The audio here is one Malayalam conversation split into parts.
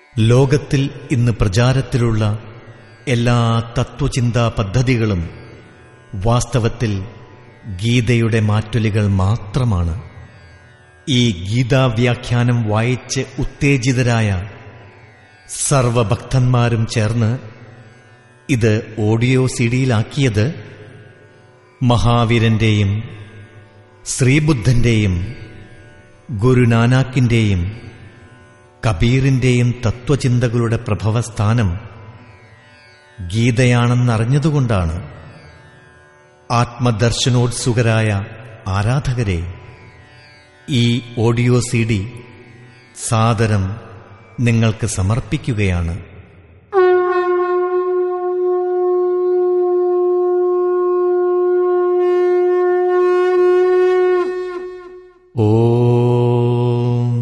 ലോകത്തിൽ ഇന്ന് പ്രചാരത്തിലുള്ള എല്ലാ തത്വചിന്താ പദ്ധതികളും വാസ്തവത്തിൽ ഗീതയുടെ മാറ്റൊലികൾ മാത്രമാണ് ഈ ഗീതാവ്യാഖ്യാനം വായിച്ച് ഉത്തേജിതരായ സർവഭക്തന്മാരും ചേർന്ന് ഇത് ഓഡിയോ സിഡിയിലാക്കിയത് മഹാവീരന്റെയും ശ്രീബുദ്ധന്റെയും ഗുരുനാനാക്കിന്റെയും കബീറിന്റെയും തത്വചിന്തകളുടെ പ്രഭവസ്ഥാനം ഗീതയാണെന്നറിഞ്ഞതുകൊണ്ടാണ് ആത്മദർശനോത്സുകരായ ആരാധകരെ ഈ ഓഡിയോ സി ഡി സാദരം നിങ്ങൾക്ക് സമർപ്പിക്കുകയാണ് ഓം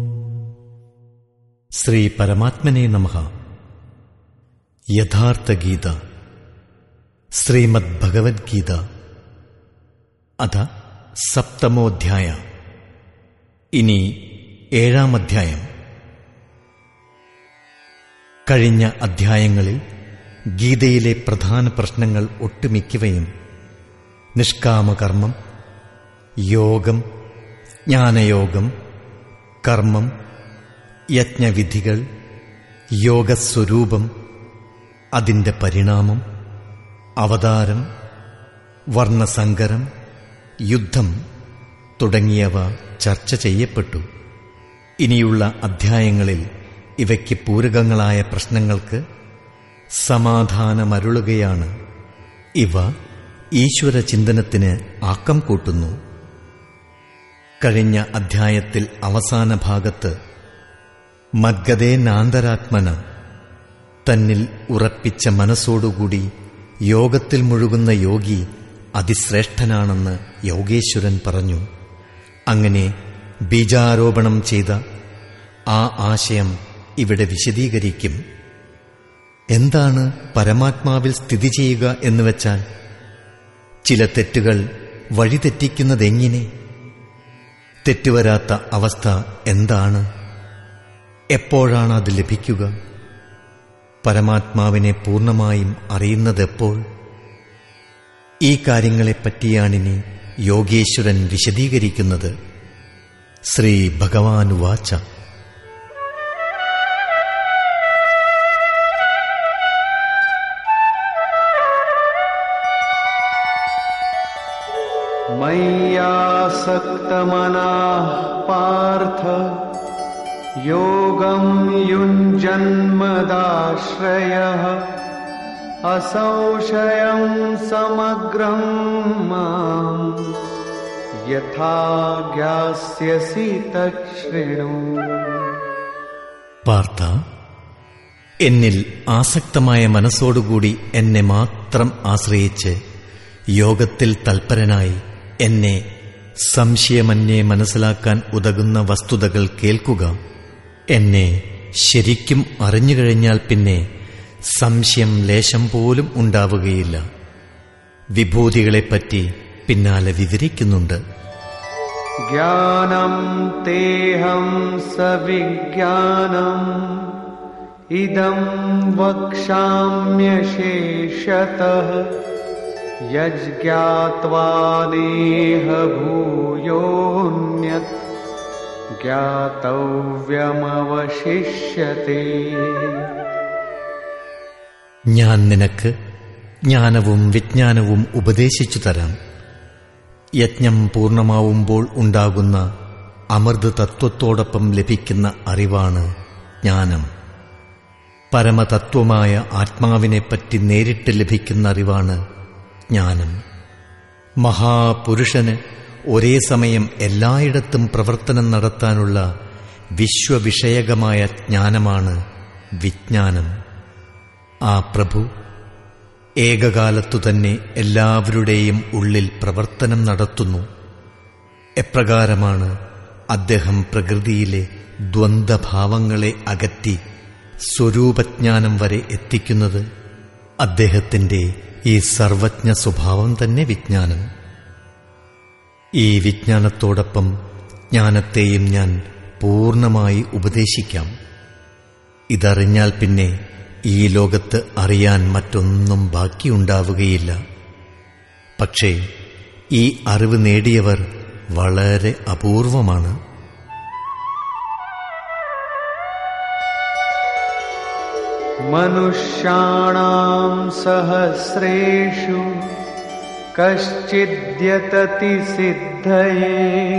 ശ്രീ പരമാത്മനെ നമഃ യഥാർത്ഥ ഗീത ശ്രീമദ് ഭഗവത്ഗീത അഥ സപ്തമോധ്യായ ഇനി ഏഴാം അധ്യായം കഴിഞ്ഞ അധ്യായങ്ങളിൽ ഗീതയിലെ പ്രധാന പ്രശ്നങ്ങൾ ഒട്ടുമിക്കവയും നിഷ്കാമകർമ്മം യോഗം ജ്ഞാനയോഗം കർമ്മം യജ്ഞവിധികൾ യോഗസ്വരൂപം അതിൻ്റെ പരിണാമം അവതാരം വർണ്ണസങ്കരം യുദ്ധം തുടങ്ങിയവ ചർച്ച ചെയ്യപ്പെട്ടു ഇനിയുള്ള അധ്യായങ്ങളിൽ ഇവയ്ക്ക് പൂരകങ്ങളായ പ്രശ്നങ്ങൾക്ക് സമാധാനമരുളുകയാണ് ഇവ ഈശ്വരചിന്തനത്തിന് ആക്കം കൂട്ടുന്നു കഴിഞ്ഞ അധ്യായത്തിൽ അവസാന ഭാഗത്ത് മദ്ഗതേ നാന്തരാത്മന തന്നിൽ ഉറപ്പിച്ച മനസ്സോടുകൂടി യോഗത്തിൽ മുഴുകുന്ന യോഗി അതിശ്രേഷ്ഠനാണെന്ന് യോഗേശ്വരൻ പറഞ്ഞു അങ്ങനെ ബീജാരോപണം ചെയ്ത ആ ആശയം ഇവിടെ വിശദീകരിക്കും എന്താണ് പരമാത്മാവിൽ സ്ഥിതി ചെയ്യുക എന്ന് വെച്ചാൽ ചില തെറ്റുകൾ വഴിതെറ്റിക്കുന്നതെങ്ങനെ തെറ്റുവരാത്ത അവസ്ഥ എന്താണ് എപ്പോഴാണ് അത് ലഭിക്കുക പരമാത്മാവിനെ പൂർണ്ണമായും അറിയുന്നതെപ്പോൾ ഈ കാര്യങ്ങളെപ്പറ്റിയാണിനി യോഗേശ്വരൻ വിശദീകരിക്കുന്നത് ശ്രീ ഭഗവാൻ വാച്ച मय्यासक्तमनाः पार्थ योगं युञ्जन्मदाश्रयः असंशयं समग्रं माम् यथा ज्ञास्यसि तच्छृणु പാർത്ഥ എന്നിൽ ആസക്തമായ മനസ്സോടുകൂടി എന്നെ മാത്രം ആശ്രയിച്ച് യോഗത്തിൽ തൽപരനായി എന്നെ സംശയമന്യെ മനസ്സിലാക്കാൻ ഉതകുന്ന വസ്തുതകൾ കേൾക്കുക എന്നെ ശരിക്കും അറിഞ്ഞുകഴിഞ്ഞാൽ പിന്നെ സംശയം ലേശം പോലും ഉണ്ടാവുകയില്ല വിഭൂതികളെപ്പറ്റി പിന്നാലെ വിവരിക്കുന്നുണ്ട് ज्ञानं तेऽहं सविज्ञानम् इदं वक्ष्याम्यशेषतः यज्ज्ञात्वा नेह भूयोऽन्यत् ज्ञातव्यमवशिष्यते ഞാൻ നിനക്ക് ജ്ഞാനവും വിജ്ഞാനവും ഉപദേശിച്ചു തരാം യജ്ഞം പൂർണ്ണമാവുമ്പോൾ ഉണ്ടാകുന്ന അമൃത് തത്വത്തോടൊപ്പം ലഭിക്കുന്ന അറിവാണ് ജ്ഞാനം പരമതത്വമായ ആത്മാവിനെപ്പറ്റി നേരിട്ട് ലഭിക്കുന്ന അറിവാണ് ജ്ഞാനം മഹാപുരുഷന് ഒരേ സമയം എല്ലായിടത്തും പ്രവർത്തനം നടത്താനുള്ള വിശ്വവിഷയകമായ ജ്ഞാനമാണ് വിജ്ഞാനം ആ പ്രഭു ഏകകാലത്തു തന്നെ എല്ലാവരുടെയും ഉള്ളിൽ പ്രവർത്തനം നടത്തുന്നു എപ്രകാരമാണ് അദ്ദേഹം പ്രകൃതിയിലെ ദ്വന്ദ്ഭാവങ്ങളെ അകറ്റി സ്വരൂപജ്ഞാനം വരെ എത്തിക്കുന്നത് അദ്ദേഹത്തിന്റെ ഈ സർവജ്ഞ സ്വഭാവം തന്നെ വിജ്ഞാനം ഈ വിജ്ഞാനത്തോടൊപ്പം ജ്ഞാനത്തെയും ഞാൻ പൂർണ്ണമായി ഉപദേശിക്കാം ഇതറിഞ്ഞാൽ പിന്നെ ഈ ലോകത്ത് അറിയാൻ മറ്റൊന്നും ബാക്കിയുണ്ടാവുകയില്ല പക്ഷേ ഈ അറിവ് നേടിയവർ വളരെ അപൂർവമാണ് मनुष्याणां सहस्रेषु कश्चिद्यतति सिद्धये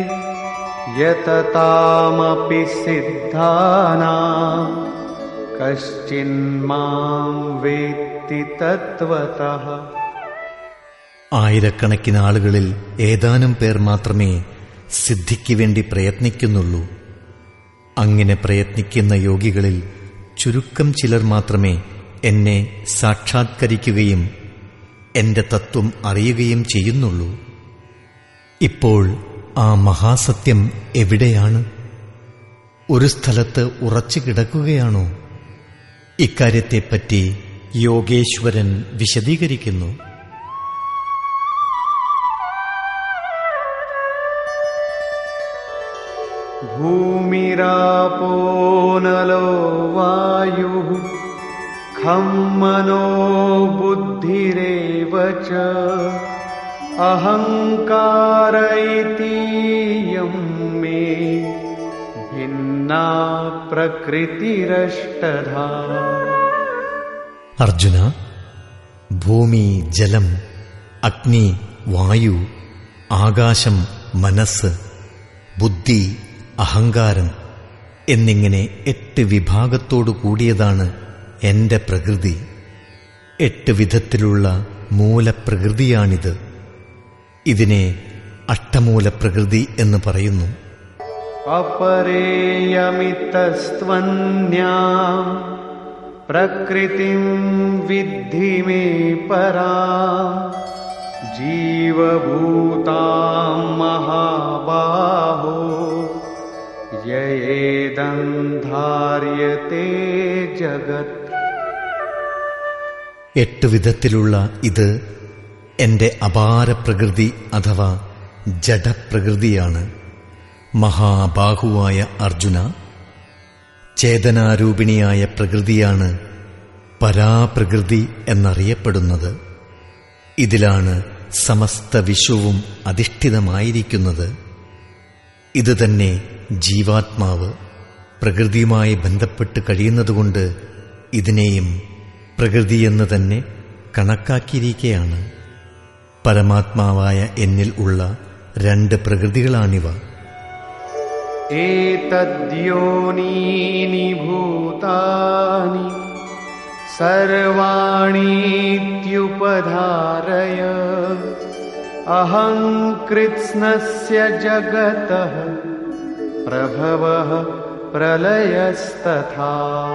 यततामपि सिद्धानां कश्चिन्मां वेत्ति तत्त्वतः ആയിരക്കണക്കിന് ആളുകളിൽ ഏതാനും പേർ മാത്രമേ സിദ്ധിക്ക് വേണ്ടി പ്രയത്നിക്കുന്നുള്ളൂ അങ്ങനെ പ്രയത്നിക്കുന്ന യോഗികളിൽ ചുരുക്കം ചിലർ മാത്രമേ എന്നെ സാക്ഷാത്കരിക്കുകയും എന്റെ തത്വം അറിയുകയും ചെയ്യുന്നുള്ളൂ ഇപ്പോൾ ആ മഹാസത്യം എവിടെയാണ് ഒരു സ്ഥലത്ത് ഉറച്ചു കിടക്കുകയാണോ ഇക്കാര്യത്തെപ്പറ്റി യോഗേശ്വരൻ വിശദീകരിക്കുന്നു भूमिरापो नलो वायुः खं मनो बुद्धिरेव च अहङ्कार इतीयं मे भिन्ना प्रकृतिरष्टधा അർജുന ഭൂമി ജലം അഗ്നി വായു ആകാശം മനസ്സ് ബുദ്ധി അഹങ്കാരം എന്നിങ്ങനെ എട്ട് വിഭാഗത്തോടു കൂടിയതാണ് എന്റെ പ്രകൃതി എട്ട് വിധത്തിലുള്ള മൂലപ്രകൃതിയാണിത് ഇതിനെ അഷ്ടമൂലപ്രകൃതി എന്ന് പറയുന്നു अपरेयमितस्त्वन्याम् प्रकृतिं विद्धि मे परा जीवभूतां महाबाहो ययेदन्धार्यते जगत् എട്ട് വിധത്തിലുള്ള ഇത് എന്റെ അപാര പ്രകൃതി അഥവാ ജഡപ്രകൃതിയാണ് മഹാബാഹുവായ അർജുന ചേതനാരൂപിണിയായ പ്രകൃതിയാണ് പരാപ്രകൃതി എന്നറിയപ്പെടുന്നത് ഇതിലാണ് സമസ്ത വിശ്വവും അധിഷ്ഠിതമായിരിക്കുന്നത് ഇത് തന്നെ ജീവാത്മാവ് പ്രകൃതിയുമായി ബന്ധപ്പെട്ട് കഴിയുന്നതുകൊണ്ട് ഇതിനെയും പ്രകൃതിയെന്ന് തന്നെ കണക്കാക്കിയിരിക്കുകയാണ് പരമാത്മാവായ എന്നിൽ ഉള്ള രണ്ട് പ്രകൃതികളാണിവ एतद्योनीनि भूतानि सर्वाणीत्युपधारय अहं कृत्स्नस्य जगतः प्रभवः प्रलयस्तथा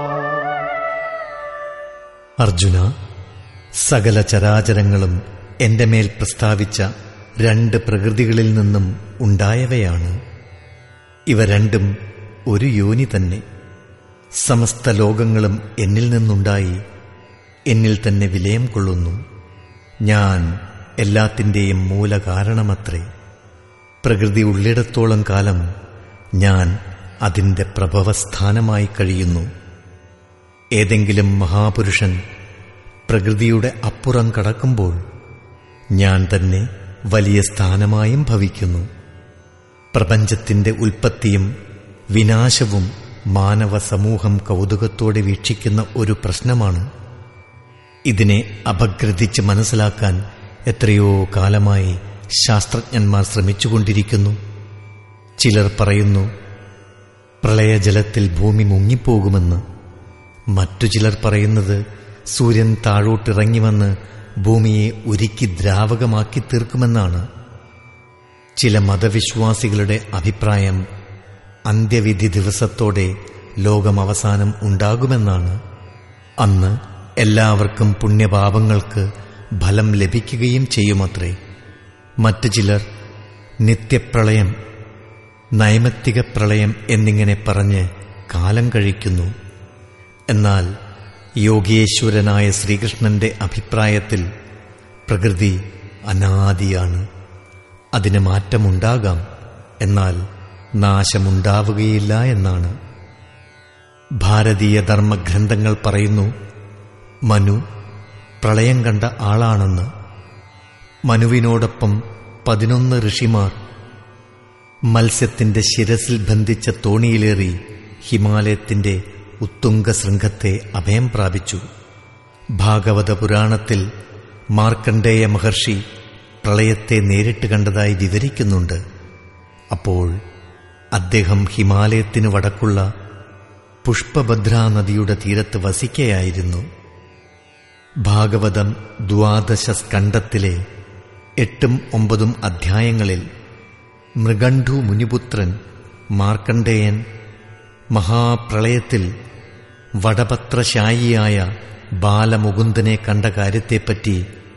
അർജുന സകല ചരാചരങ്ങളും എന്റെ മേൽ പ്രസ്താവിച്ച രണ്ട് പ്രകൃതികളിൽ നിന്നും ഉണ്ടായവയാണ് ഇവ രണ്ടും ഒരു യോനി തന്നെ സമസ്ത ലോകങ്ങളും എന്നിൽ നിന്നുണ്ടായി എന്നിൽ തന്നെ വിലയം കൊള്ളുന്നു ഞാൻ എല്ലാത്തിൻ്റെയും മൂലകാരണമത്രേ പ്രകൃതി ഉള്ളിടത്തോളം കാലം ഞാൻ അതിൻ്റെ പ്രഭവസ്ഥാനമായി കഴിയുന്നു ഏതെങ്കിലും മഹാപുരുഷൻ പ്രകൃതിയുടെ അപ്പുറം കടക്കുമ്പോൾ ഞാൻ തന്നെ വലിയ സ്ഥാനമായും ഭവിക്കുന്നു പ്രപഞ്ചത്തിന്റെ ഉൽപ്പത്തിയും വിനാശവും മാനവ സമൂഹം കൗതുകത്തോടെ വീക്ഷിക്കുന്ന ഒരു പ്രശ്നമാണ് ഇതിനെ അപഗ്രഥിച്ച് മനസ്സിലാക്കാൻ എത്രയോ കാലമായി ശാസ്ത്രജ്ഞന്മാർ ശ്രമിച്ചുകൊണ്ടിരിക്കുന്നു ചിലർ പറയുന്നു പ്രളയജലത്തിൽ ഭൂമി മുങ്ങിപ്പോകുമെന്ന് മറ്റു ചിലർ പറയുന്നത് സൂര്യൻ താഴോട്ടിറങ്ങി വന്ന് ഭൂമിയെ ഉരുക്കി ദ്രാവകമാക്കി തീർക്കുമെന്നാണ് ചില മതവിശ്വാസികളുടെ അഭിപ്രായം അന്ത്യവിധി ദിവസത്തോടെ ലോകം അവസാനം ഉണ്ടാകുമെന്നാണ് അന്ന് എല്ലാവർക്കും പുണ്യപാപങ്ങൾക്ക് ഫലം ലഭിക്കുകയും ചെയ്യുമത്രേ മറ്റു ചിലർ നിത്യപ്രളയം നൈമത്തിക പ്രളയം എന്നിങ്ങനെ പറഞ്ഞ് കാലം കഴിക്കുന്നു എന്നാൽ യോഗീശ്വരനായ ശ്രീകൃഷ്ണന്റെ അഭിപ്രായത്തിൽ പ്രകൃതി അനാദിയാണ് അതിന് മാറ്റമുണ്ടാകാം എന്നാൽ നാശമുണ്ടാവുകയില്ല എന്നാണ് ഭാരതീയ ധർമ്മഗ്രന്ഥങ്ങൾ പറയുന്നു മനു പ്രളയം കണ്ട ആളാണെന്ന് മനുവിനോടൊപ്പം പതിനൊന്ന് ഋഷിമാർ മത്സ്യത്തിന്റെ ശിരസിൽ ബന്ധിച്ച തോണിയിലേറി ഹിമാലയത്തിന്റെ ഉത്തുംഗ ശൃംഖത്തെ അഭയം പ്രാപിച്ചു ഭാഗവത പുരാണത്തിൽ മാർക്കണ്ഡേയ മഹർഷി പ്രളയത്തെ നേരിട്ട് കണ്ടതായി വിവരിക്കുന്നുണ്ട് അപ്പോൾ അദ്ദേഹം ഹിമാലയത്തിനു വടക്കുള്ള പുഷ്പഭദ്രാ നദിയുടെ തീരത്ത് വസിക്കയായിരുന്നു ഭാഗവതം ദ്വാദശ സ്കണ്ഡത്തിലെ എട്ടും ഒമ്പതും അധ്യായങ്ങളിൽ മൃഗണ്ഡു മുനിപുത്രൻ മാർക്കണ്ഡേയൻ മഹാപ്രളയത്തിൽ വടപത്രശായിയായ ബാലമുകുന്ദനെ കണ്ട കാര്യത്തെപ്പറ്റി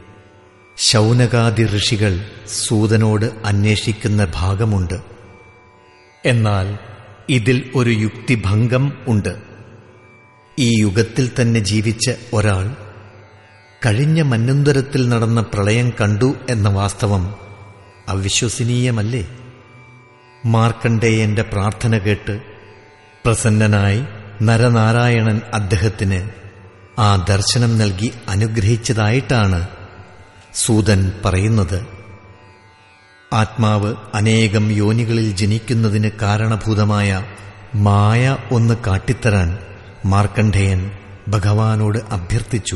ശൗനകാദി ഋഷികൾ സൂതനോട് അന്വേഷിക്കുന്ന ഭാഗമുണ്ട് എന്നാൽ ഇതിൽ ഒരു യുക്തിഭംഗം ഉണ്ട് ഈ യുഗത്തിൽ തന്നെ ജീവിച്ച ഒരാൾ കഴിഞ്ഞ മന്വന്തരത്തിൽ നടന്ന പ്രളയം കണ്ടു എന്ന വാസ്തവം അവിശ്വസനീയമല്ലേ മാർക്കണ്ഡേയന്റെ പ്രാർത്ഥന കേട്ട് പ്രസന്നനായി നരനാരായണൻ അദ്ദേഹത്തിന് ആ ദർശനം നൽകി അനുഗ്രഹിച്ചതായിട്ടാണ് സൂതൻ പറയുന്നത് ആത്മാവ് അനേകം യോനികളിൽ ജനിക്കുന്നതിന് കാരണഭൂതമായ മായ ഒന്ന് കാട്ടിത്തരാൻ മാർക്കണ്ഡേയൻ ഭഗവാനോട് അഭ്യർത്ഥിച്ചു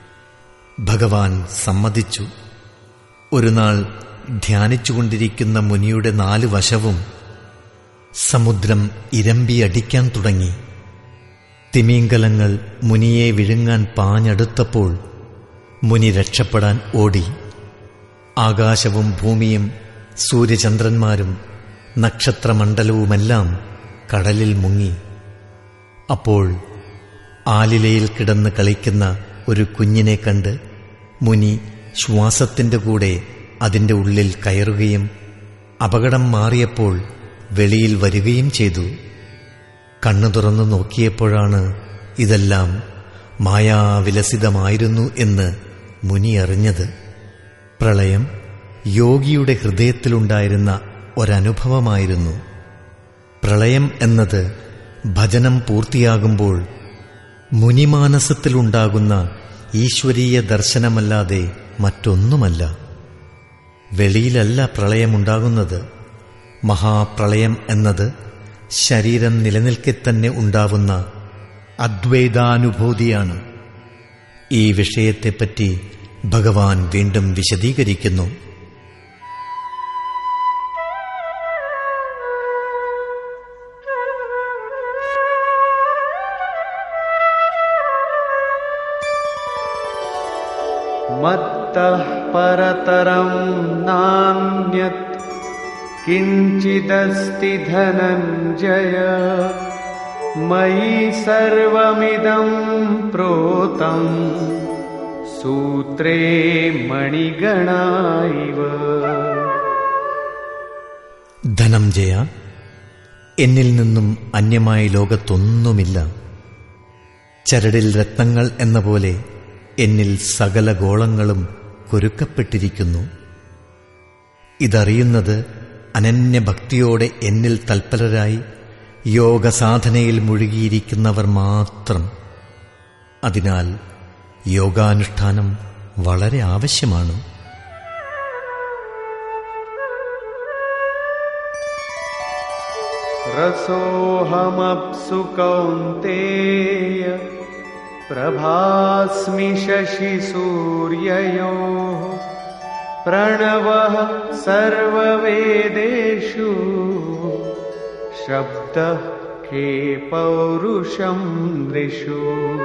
ഭഗവാൻ സമ്മതിച്ചു ഒരു നാൾ ധ്യാനിച്ചുകൊണ്ടിരിക്കുന്ന മുനിയുടെ നാല് വശവും സമുദ്രം ഇരമ്പിയടിക്കാൻ തുടങ്ങി തിമീങ്കലങ്ങൾ മുനിയെ വിഴുങ്ങാൻ പാഞ്ഞടുത്തപ്പോൾ മുനി രക്ഷപ്പെടാൻ ഓടി ആകാശവും ഭൂമിയും സൂര്യചന്ദ്രന്മാരും നക്ഷത്രമണ്ഡലവുമെല്ലാം കടലിൽ മുങ്ങി അപ്പോൾ ആലിലയിൽ കിടന്ന് കളിക്കുന്ന ഒരു കുഞ്ഞിനെ കണ്ട് മുനി ശ്വാസത്തിന്റെ കൂടെ അതിന്റെ ഉള്ളിൽ കയറുകയും അപകടം മാറിയപ്പോൾ വെളിയിൽ വരികയും ചെയ്തു കണ്ണു തുറന്നു നോക്കിയപ്പോഴാണ് ഇതെല്ലാം മായാവിലസിതമായിരുന്നു എന്ന് മുനി അറിഞ്ഞത് പ്രളയം യോഗിയുടെ ഹൃദയത്തിലുണ്ടായിരുന്ന ഒരനുഭവമായിരുന്നു പ്രളയം എന്നത് ഭജനം പൂർത്തിയാകുമ്പോൾ മുനിമാനസത്തിലുണ്ടാകുന്ന ഈശ്വരീയ ദർശനമല്ലാതെ മറ്റൊന്നുമല്ല വെളിയിലല്ല പ്രളയമുണ്ടാകുന്നത് മഹാപ്രളയം എന്നത് ശരീരം നിലനിൽക്കെ തന്നെ ഉണ്ടാവുന്ന അദ്വൈതാനുഭൂതിയാണ് ഈ വിഷയത്തെപ്പറ്റി ഭഗവാൻ വീണ്ടും വിശദീകരിക്കുന്നു मत्तः परतरं नान्यत् किञ्चिदस्ति धनञ्जय मयि सर्वमिदं प्रोतम् सूत्रे मणिगणा इव ധനഞ്ജയ എന്നിൽ നിന്നും അന്യമായ ലോകത്തൊന്നുമില്ല ചരടിൽ രത്നങ്ങൾ എന്ന പോലെ എന്നിൽ സകല ഗോളങ്ങളും കുരുക്കപ്പെട്ടിരിക്കുന്നു ഇതറിയുന്നത് അനന്യഭക്തിയോടെ എന്നിൽ തൽപരരായി യോഗസാധനയിൽ മുഴുകിയിരിക്കുന്നവർ മാത്രം അതിനാൽ യോഗാനുഷ്ഠാനം വളരെ ആവശ്യമാണ് रसोऽहमप्सु कौन्तेय प्रभास्मि शशिसूर्ययोः प्रणवः सर्ववेदेषु शब्दः के पौरुषं नृषु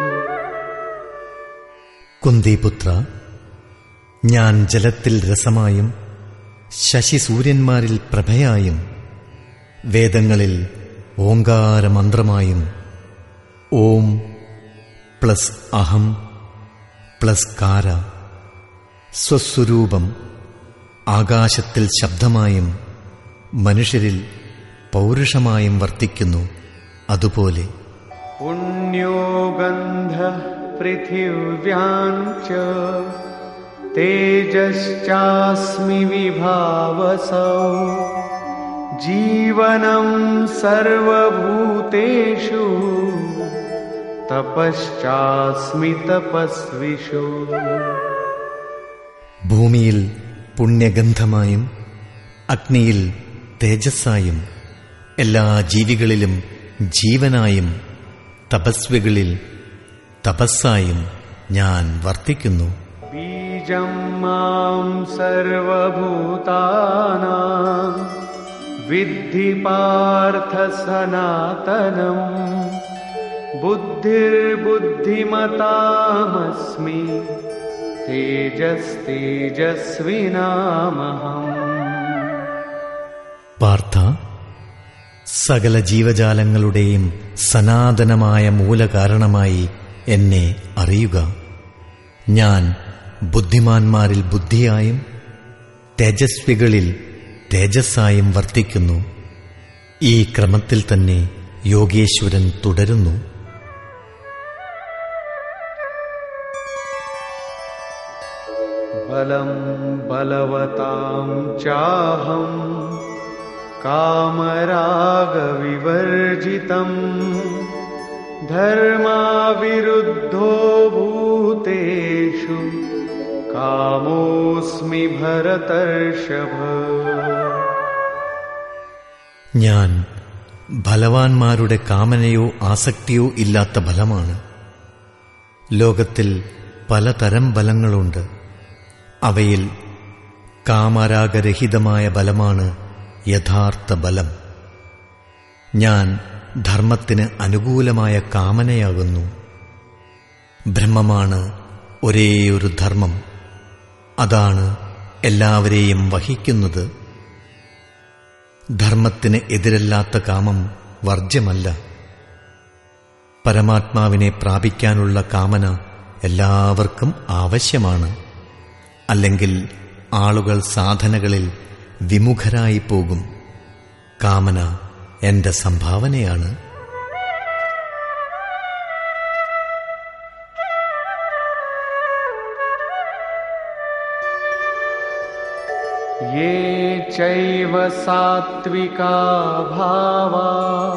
കുന്തിപുത്ര ഞാൻ ജലത്തിൽ രസമായും ശശിസൂര്യന്മാരിൽ പ്രഭയായും വേദങ്ങളിൽ ഓങ്കാരമന്ത്രമായും ഓം പ്ലസ് അഹം പ്ലസ് കാര സ്വസ്വരൂപം ആകാശത്തിൽ ശബ്ദമായും മനുഷ്യരിൽ പൗരുഷമായും വർത്തിക്കുന്നു അതുപോലെ पुण्यो गन्धः पृथिव्यां च तेजश्चास्मि विभावसौ जीवनं सर्वभूतेषु तपश्चास्मि तपस्विषु ഭൂമിയിൽ പുണ്യഗന്ധമായും അഗ്നിയിൽ തേജസ്സായും എല്ലാ ജീവികളിലും ജീവനായും തപസ്വികളിൽ തപസ്സായും ഞാൻ വർത്തിക്കുന്നു बीजं मां सर्वभूतानां विद्धि पार्थ सनातनम् बुद्धिर्बुद्धिमतामस्मि तेजस्तेजस्विनामहम् പാർത്ഥ സകല ജീവജാലങ്ങളുടെയും സനാതനമായ മൂലകാരണമായി എന്നെ അറിയുക ഞാൻ ബുദ്ധിമാന്മാരിൽ ബുദ്ധിയായും തേജസ്വികളിൽ തേജസ്സായും വർത്തിക്കുന്നു ഈ ക്രമത്തിൽ തന്നെ യോഗേശ്വരൻ തുടരുന്നു बलं बलवतां चाहं कामरागविवर्जितम् धर्माविरुद्धो भूतेषु कामोऽस्मि भरतर्षभ ഞാൻ ഫലവാന്മാരുടെ കാമനയോ ആസക്തിയോ ഇല്ലാത്ത ഫലമാണ് ലോകത്തിൽ പലതരം ബലങ്ങളുണ്ട് അവയിൽ കാമരാഗരഹിതമായ ബലമാണ് യഥാർത്ഥ ബലം ഞാൻ ധർമ്മത്തിന് അനുകൂലമായ കാമനയാകുന്നു ബ്രഹ്മമാണ് ഒരേയൊരു ധർമ്മം അതാണ് എല്ലാവരെയും വഹിക്കുന്നത് ധർമ്മത്തിന് എതിരല്ലാത്ത കാമം വർജ്യമല്ല പരമാത്മാവിനെ പ്രാപിക്കാനുള്ള കാമന എല്ലാവർക്കും ആവശ്യമാണ് അല്ലെങ്കിൽ ആളുകൾ സാധനകളിൽ വിമുഖരായി പോകും കാമന എന്റെ സംഭാവനയാണ് ये चैव सात्विका भावा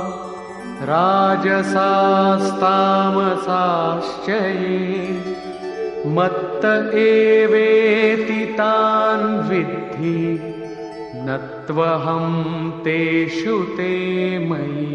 राजसास्तामसाश्च ये मत्त एवेति तान् विद्धि न त्वहं तेषु ते मयि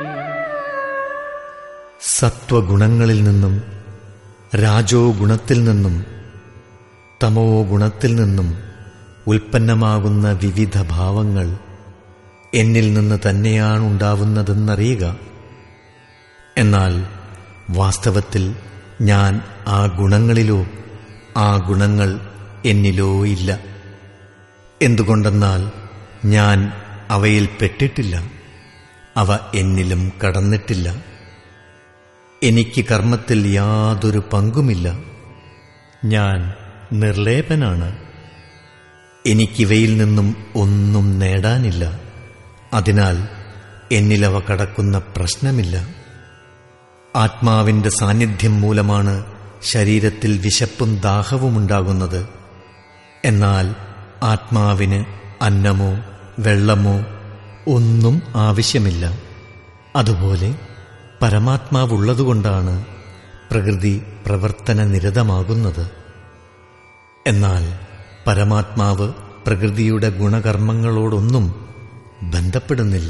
സത്വഗുണങ്ങളിൽ നിന്നും രാജോ ഗുണത്തിൽ നിന്നും തമോ ഗുണത്തിൽ നിന്നും ഉൽപ്പന്നമാകുന്ന വിവിധ ഭാവങ്ങൾ എന്നിൽ നിന്ന് തന്നെയാണ് ഉണ്ടാവുന്നതെന്നറിയുക എന്നാൽ വാസ്തവത്തിൽ ഞാൻ ആ ഗുണങ്ങളിലോ ആ ഗുണങ്ങൾ എന്നിലോ ഇല്ല എന്തുകൊണ്ടെന്നാൽ ഞാൻ അവയിൽ പെട്ടിട്ടില്ല അവ എന്നിലും കടന്നിട്ടില്ല എനിക്ക് കർമ്മത്തിൽ യാതൊരു പങ്കുമില്ല ഞാൻ നിർലേപനാണ് എനിക്കിവയിൽ നിന്നും ഒന്നും നേടാനില്ല അതിനാൽ എന്നിലവ കടക്കുന്ന പ്രശ്നമില്ല ആത്മാവിന്റെ സാന്നിധ്യം മൂലമാണ് ശരീരത്തിൽ വിശപ്പും ദാഹവുമുണ്ടാകുന്നത് എന്നാൽ ആത്മാവിന് അന്നമോ വെള്ളമോ ഒന്നും ആവശ്യമില്ല അതുപോലെ പരമാത്മാവുള്ളതുകൊണ്ടാണ് പ്രകൃതി പ്രവർത്തന നിരതമാകുന്നത് എന്നാൽ പരമാത്മാവ് പ്രകൃതിയുടെ ഗുണകർമ്മങ്ങളോടൊന്നും ബന്ധപ്പെടുന്നില്ല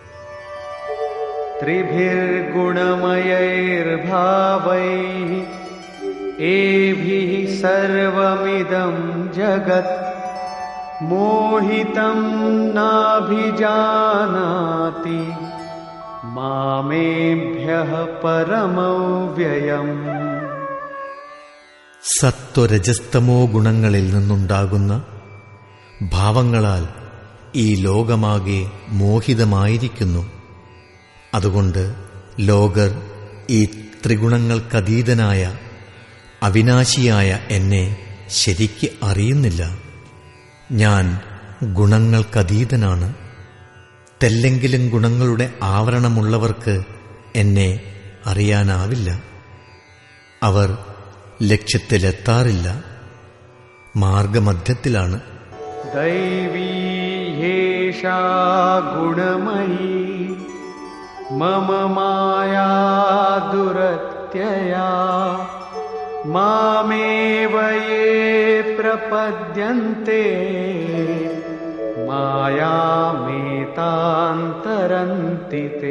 त्रिभिर्गुणमयैर्भावैः एभिः सर्वमिदं जगत् मोहितं नाभिजानाति मामेभ्यः परमव्ययम् സത്വരജസ്തമോ ഗുണങ്ങളിൽ നിന്നുണ്ടാകുന്ന ഭാവങ്ങളാൽ ഈ ലോകമാകെ മോഹിതമായിരിക്കുന്നു അതുകൊണ്ട് ലോകർ ഈ ത്രിഗുണങ്ങൾക്കതീതനായ അവിനാശിയായ എന്നെ ശരിക്ക് അറിയുന്നില്ല ഞാൻ ഗുണങ്ങൾക്കതീതനാണ് തെല്ലെങ്കിലും ഗുണങ്ങളുടെ ആവരണമുള്ളവർക്ക് എന്നെ അറിയാനാവില്ല അവർ ലക്ഷ്യത്തിലെത്താറില്ല മാർഗമധ്യത്തിലാണ് दैवी ह्येषा एषा गुणमयी मम माया दुरत्यया मामेव ये प्रपद्यन्ते मायामेतान्तरन्ति ते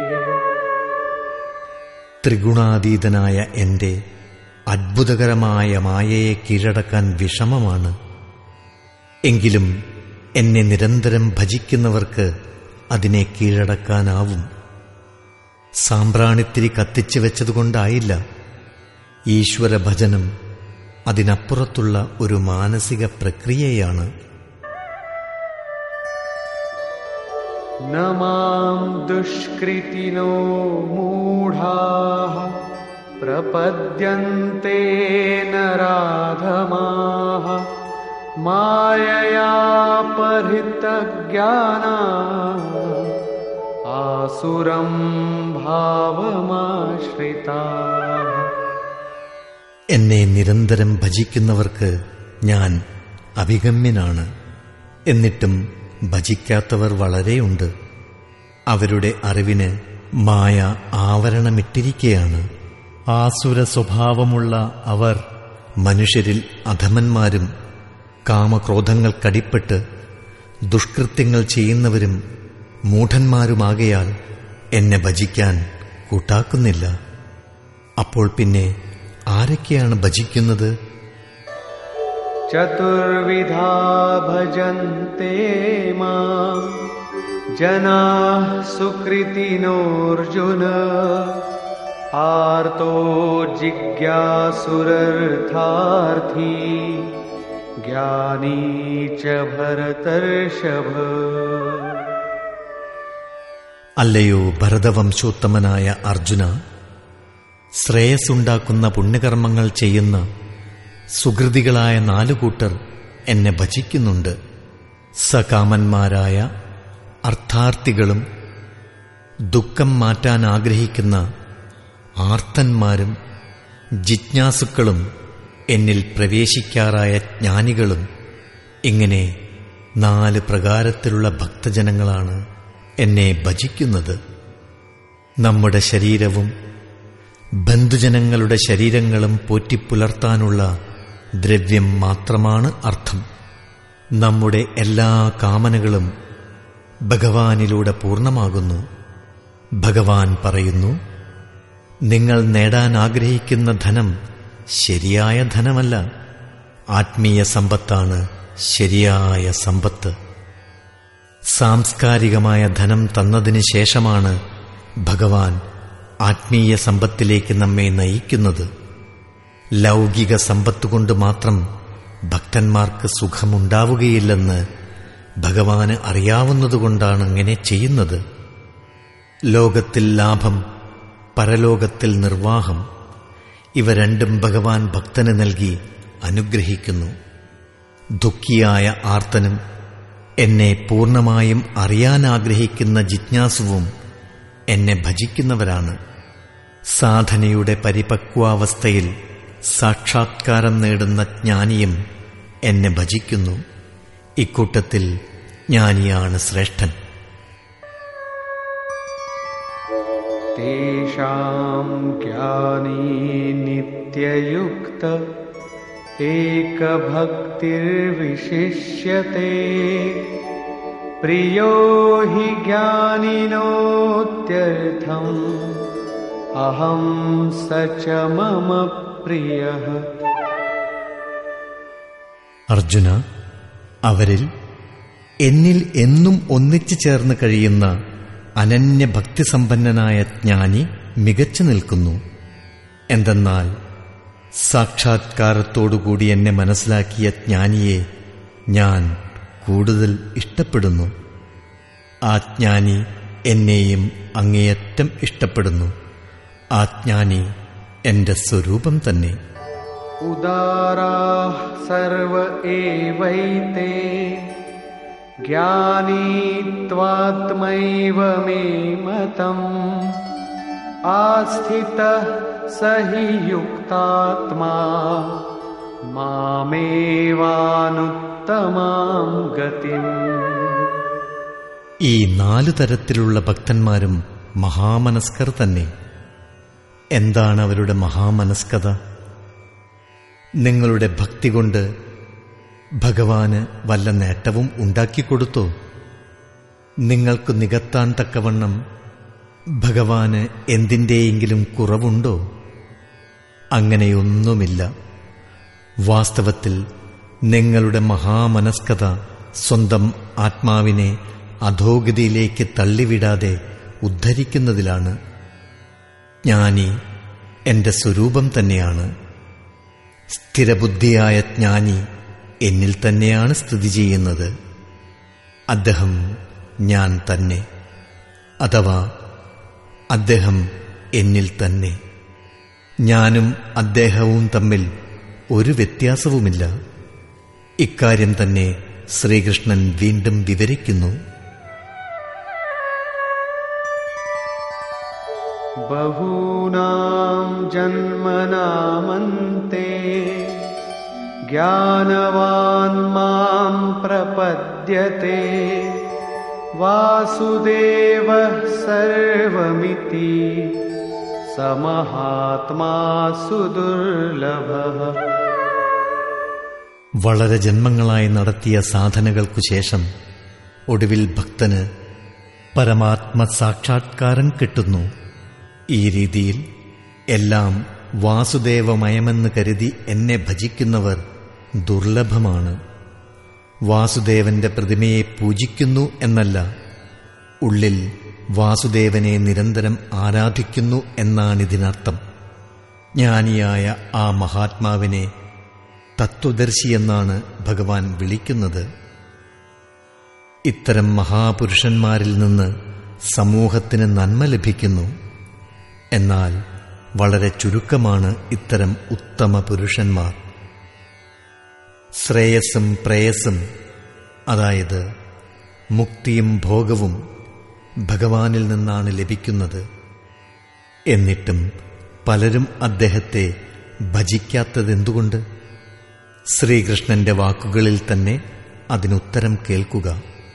ത്രിഗുണാതീതനായ എന്റെ അത്ഭുതകരമായ മായയെ കീഴടക്കാൻ വിഷമമാണ് എങ്കിലും എന്നെ നിരന്തരം ഭജിക്കുന്നവർക്ക് അതിനെ കീഴടക്കാനാവും സാമ്പ്രാണിത്തിരി കത്തിച്ചു വെച്ചതുകൊണ്ടായില്ല ഈശ്വര ഭജനം അതിനപ്പുറത്തുള്ള ഒരു മാനസിക പ്രക്രിയയാണ് न मां दुष्कृतिनो मूढाः प्रपद्यन्ते नराधमाः मायया परितज्ञाना आसुरं भावमाश्रिताः എന്നെ നിരന്തരം ഭജിക്കുന്നവർക്ക് ഞാൻ അഭിഗമ്യനാണ് എന്നിട്ടും ഭജിക്കാത്തവർ വളരെയുണ്ട് അവരുടെ അറിവിന് മായ ആവരണമിട്ടിരിക്കുകയാണ് ആസുര സ്വഭാവമുള്ള അവർ മനുഷ്യരിൽ അധമന്മാരും കാമക്രോധങ്ങൾക്കടിപ്പെട്ട് ദുഷ്കൃത്യങ്ങൾ ചെയ്യുന്നവരും മൂഢന്മാരുമാകയാൽ എന്നെ ഭജിക്കാൻ കൂട്ടാക്കുന്നില്ല അപ്പോൾ പിന്നെ ആരൊക്കെയാണ് ഭജിക്കുന്നത് चतुर्विधा भजन्ते मां जनाः सुकृतिनोऽर्जुन आर्तो जिज्ञासुरर्थार्थी ज्ञानी च भरतर्षभ അല്ലയോ ഭരതവംശോത്തമനായ അർജുന ശ്രേയസ്സുണ്ടാക്കുന്ന പുണ്യകർമ്മങ്ങൾ ചെയ്യുന്ന സുഹൃതികളായ നാലുകൂട്ടർ എന്നെ ഭജിക്കുന്നുണ്ട് സകാമന്മാരായ അർത്ഥാർത്ഥികളും ദുഃഖം മാറ്റാൻ ആഗ്രഹിക്കുന്ന ആർത്തന്മാരും ജിജ്ഞാസുക്കളും എന്നിൽ പ്രവേശിക്കാറായ ജ്ഞാനികളും ഇങ്ങനെ നാല് പ്രകാരത്തിലുള്ള ഭക്തജനങ്ങളാണ് എന്നെ ഭജിക്കുന്നത് നമ്മുടെ ശരീരവും ബന്ധുജനങ്ങളുടെ ശരീരങ്ങളും പോറ്റിപ്പുലർത്താനുള്ള ദ്രവ്യം മാത്രമാണ് അർത്ഥം നമ്മുടെ എല്ലാ കാമനകളും ഭഗവാനിലൂടെ പൂർണ്ണമാകുന്നു ഭഗവാൻ പറയുന്നു നിങ്ങൾ നേടാൻ ആഗ്രഹിക്കുന്ന ധനം ശരിയായ ധനമല്ല ആത്മീയ സമ്പത്താണ് ശരിയായ സമ്പത്ത് സാംസ്കാരികമായ ധനം തന്നതിന് ശേഷമാണ് ഭഗവാൻ ആത്മീയ സമ്പത്തിലേക്ക് നമ്മെ നയിക്കുന്നത് ലൗകിക സമ്പത്ത് കൊണ്ട് മാത്രം ഭക്തന്മാർക്ക് സുഖമുണ്ടാവുകയില്ലെന്ന് ഭഗവാന് അറിയാവുന്നതുകൊണ്ടാണ് ഇങ്ങനെ ചെയ്യുന്നത് ലോകത്തിൽ ലാഭം പരലോകത്തിൽ നിർവാഹം ഇവ രണ്ടും ഭഗവാൻ ഭക്തന് നൽകി അനുഗ്രഹിക്കുന്നു ദുഃഖിയായ ആർത്തനും എന്നെ പൂർണ്ണമായും അറിയാനാഗ്രഹിക്കുന്ന ജിജ്ഞാസുവും എന്നെ ഭജിക്കുന്നവരാണ് സാധനയുടെ പരിപക്വാവസ്ഥയിൽ സാക്ഷാത്കാരം നേടുന്ന ജ്ഞാനിയും എന്നെ ഭജിക്കുന്നു ഇക്കൂട്ടത്തിൽ ജ്ഞാനിയാണ് ശ്രേഷ്ഠൻ तेषां ज्ञानी नित्ययुक्त एकभक्तिर्विशिष्यते प्रियो हि ज्ञानिनोत्यर्थम् अहं स च मम प्रियः അർജുന അവരിൽ എന്നിൽ എന്നും ഒന്നിച്ചു ചേർന്ന് കഴിയുന്ന അനന്യ ഭക്തിസമ്പന്നനായ ജ്ഞാനി മികച്ചു നിൽക്കുന്നു എന്തെന്നാൽ സാക്ഷാത്കാരത്തോടുകൂടി എന്നെ മനസ്സിലാക്കിയ ജ്ഞാനിയെ ഞാൻ കൂടുതൽ ഇഷ്ടപ്പെടുന്നു ആ ജ്ഞാനി എന്നെയും അങ്ങേയറ്റം ഇഷ്ടപ്പെടുന്നു ആ ജ്ഞാനി എന്റെ സ്വരൂപം തന്നെ उदाराः सर्व एवैते ज्ञानी त्वात्मैव मे मतम् आस्थितः स हि युक्तात्मा मामेवानुत्तमां गतिम् ഈ നാലു തരത്തിലുള്ള ഭക്തന്മാരും മഹാമനസ്കർ തന്നെ എന്താണ് അവരുടെ മഹാമനസ്കത നിങ്ങളുടെ ഭക്തി കൊണ്ട് ഭഗവാന് വല്ല നേട്ടവും ഉണ്ടാക്കിക്കൊടുത്തോ നിങ്ങൾക്ക് നികത്താൻ തക്കവണ്ണം ഭഗവാന് എന്തിൻ്റെയെങ്കിലും കുറവുണ്ടോ അങ്ങനെയൊന്നുമില്ല വാസ്തവത്തിൽ നിങ്ങളുടെ മഹാമനസ്കത സ്വന്തം ആത്മാവിനെ അധോഗതിയിലേക്ക് തള്ളിവിടാതെ ഉദ്ധരിക്കുന്നതിലാണ് ജ്ഞാനി എന്റെ സ്വരൂപം തന്നെയാണ് സ്ഥിരബുദ്ധിയായ ജ്ഞാനി എന്നിൽ തന്നെയാണ് സ്ഥിതി ചെയ്യുന്നത് അദ്ദേഹം ഞാൻ തന്നെ അഥവാ അദ്ദേഹം എന്നിൽ തന്നെ ഞാനും അദ്ദേഹവും തമ്മിൽ ഒരു വ്യത്യാസവുമില്ല ഇക്കാര്യം തന്നെ ശ്രീകൃഷ്ണൻ വീണ്ടും വിവരിക്കുന്നു बहूनां जन्मनामन्ते ज्ञानवान् मां प्रपद्यते वासुदेवः सर्वमिति समहात्मा सुदुर्लभः വളരെ ജന്മങ്ങളായി നടത്തിയ സാധനകൾക്കു ശേഷം ഒടുവിൽ ഭക്തന് പരമാത്മ സാക്ഷാത്കാരം കിട്ടുന്നു ഈ രീതിയിൽ എല്ലാം വാസുദേവമയമെന്ന് കരുതി എന്നെ ഭജിക്കുന്നവർ ദുർലഭമാണ് വാസുദേവന്റെ പ്രതിമയെ പൂജിക്കുന്നു എന്നല്ല ഉള്ളിൽ വാസുദേവനെ നിരന്തരം ആരാധിക്കുന്നു എന്നാണിതിനർത്ഥം ജ്ഞാനിയായ ആ മഹാത്മാവിനെ തത്വദർശിയെന്നാണ് ഭഗവാൻ വിളിക്കുന്നത് ഇത്തരം മഹാപുരുഷന്മാരിൽ നിന്ന് സമൂഹത്തിന് നന്മ ലഭിക്കുന്നു എന്നാൽ വളരെ ചുരുക്കമാണ് ഇത്തരം ഉത്തമ പുരുഷന്മാർ ശ്രേയസ്സും പ്രേയസ്സും അതായത് മുക്തിയും ഭോഗവും ഭഗവാനിൽ നിന്നാണ് ലഭിക്കുന്നത് എന്നിട്ടും പലരും അദ്ദേഹത്തെ ഭജിക്കാത്തതെന്തുകൊണ്ട് ശ്രീകൃഷ്ണന്റെ വാക്കുകളിൽ തന്നെ അതിനുത്തരം കേൾക്കുക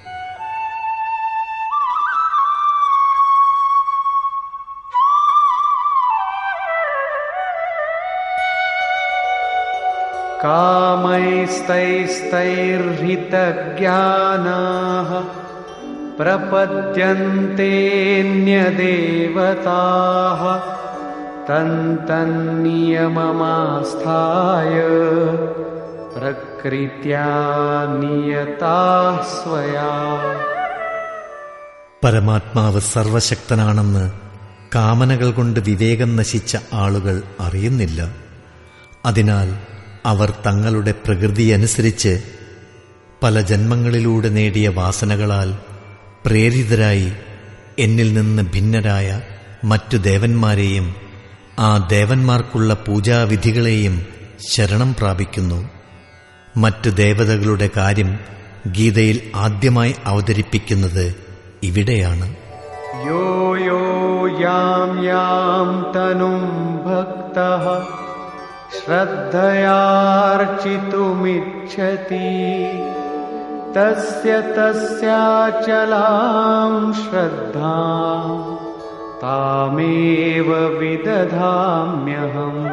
कामैस्तैस्तैर्हितज्ञानाः प्रपद्यन्तेऽन्यदेवताः तन्तन्नियममास्थाय प्रकृत्या नियताः स्वया പരമാത്മാവ് സർവശക്തനാണെന്ന് കാമനകൾ കൊണ്ട് വിവേകം നശിച്ച ആളുകൾ അറിയുന്നില്ല അതിനാൽ അവർ തങ്ങളുടെ പ്രകൃതിയനുസരിച്ച് പല ജന്മങ്ങളിലൂടെ നേടിയ വാസനകളാൽ പ്രേരിതരായി എന്നിൽ നിന്ന് ഭിന്നരായ മറ്റു ദേവന്മാരെയും ആ ദേവന്മാർക്കുള്ള പൂജാവിധികളെയും ശരണം പ്രാപിക്കുന്നു മറ്റു ദേവതകളുടെ കാര്യം ഗീതയിൽ ആദ്യമായി അവതരിപ്പിക്കുന്നത് ഇവിടെയാണ് यो यो यां यां तनुं भक्तः श्रद्धयार्चितुमिच्छति तस्य तस्याचलां श्रद्धां तामेव विदधाम्यहम्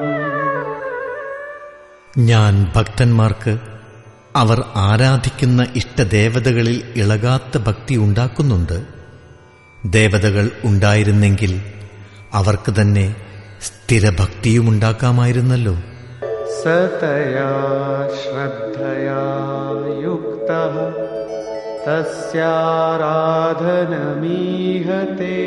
ഞാൻ ഭക്തന്മാർക്ക് അവർ ആരാധിക്കുന്ന ഇഷ്ടദേവതകളിൽ ഇളകാത്ത ഭക്തി ഉണ്ടാക്കുന്നുണ്ട് ദേവതകൾ ഉണ്ടായിരുന്നെങ്കിൽ അവർക്ക് തന്നെ സ്ഥിരഭക്തിയുമുണ്ടാക്കാമായിരുന്നല്ലോ सतया श्रद्धया युक्तः तस्याराधनमीहते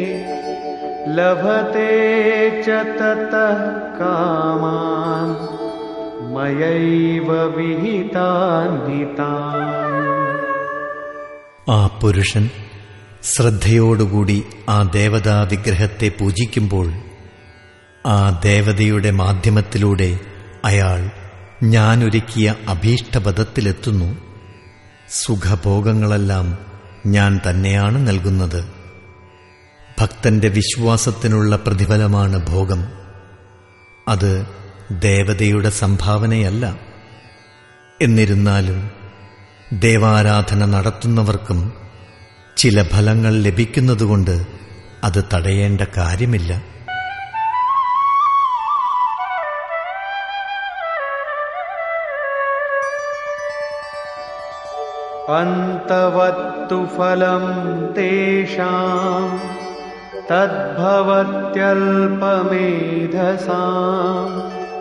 लभते च ततः कामान् मयैव विहितान् हितान् ആ പുരുഷൻ ശ്രദ്ധയോടുകൂടി ആ ദേവതാ വിഗ്രഹത്തെ പൂജിക്കുമ്പോൾ ആ ദേവതയുടെ മാധ്യമത്തിലൂടെ അയാൾ ഞാനൊരുക്കിയ അഭീഷ്ടപദത്തിലെത്തുന്നു സുഖഭോഗങ്ങളെല്ലാം ഞാൻ തന്നെയാണ് നൽകുന്നത് ഭക്തന്റെ വിശ്വാസത്തിനുള്ള പ്രതിഫലമാണ് ഭോഗം അത് ദേവതയുടെ സംഭാവനയല്ല എന്നിരുന്നാലും ദേവാരാധന നടത്തുന്നവർക്കും ചില ഫലങ്ങൾ ലഭിക്കുന്നതുകൊണ്ട് അത് തടയേണ്ട കാര്യമില്ല अन्तवत्तु फलम् तेषाम् तद्भवत्यल्पमेधसाम्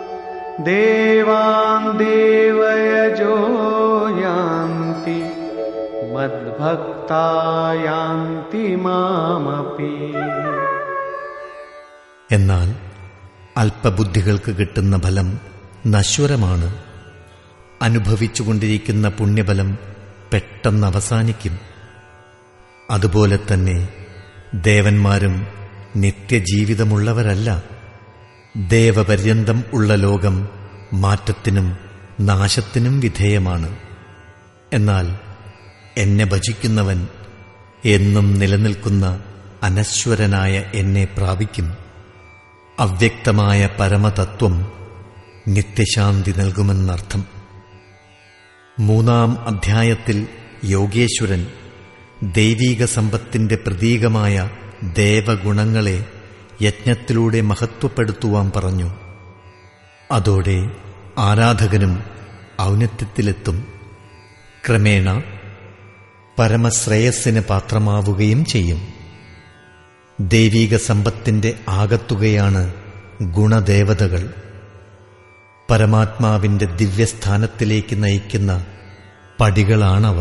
देवान् देवयजो यान्ति मद्भक्ता यान्ति मामपि എന്നാൽ അല്പബുദ്ധികൾക്ക് കിട്ടുന്ന ഫലം നശ്വരമാണ് അനുഭവിച്ചുകൊണ്ടിരിക്കുന്ന പുണ്യഫലം പെട്ടെന്ന് അവസാനിക്കും അതുപോലെ തന്നെ ദേവന്മാരും നിത്യജീവിതമുള്ളവരല്ല ദേവപര്യന്തം ഉള്ള ലോകം മാറ്റത്തിനും നാശത്തിനും വിധേയമാണ് എന്നാൽ എന്നെ ഭജിക്കുന്നവൻ എന്നും നിലനിൽക്കുന്ന അനശ്വരനായ എന്നെ പ്രാപിക്കും അവ്യക്തമായ പരമതത്വം നിത്യശാന്തി നൽകുമെന്നർത്ഥം മൂന്നാം അധ്യായത്തിൽ യോഗേശ്വരൻ ദൈവീക സമ്പത്തിന്റെ പ്രതീകമായ ദേവഗുണങ്ങളെ യജ്ഞത്തിലൂടെ മഹത്വപ്പെടുത്തുവാൻ പറഞ്ഞു അതോടെ ആരാധകനും ഔന്നത്യത്തിലെത്തും ക്രമേണ പരമശ്രേയസ്സിന് പാത്രമാവുകയും ചെയ്യും ദൈവീക സമ്പത്തിന്റെ ആകത്തുകയാണ് ഗുണദേവതകൾ പരമാത്മാവിന്റെ ദിവ്യസ്ഥാനത്തിലേക്ക് നയിക്കുന്ന പടികളാണവ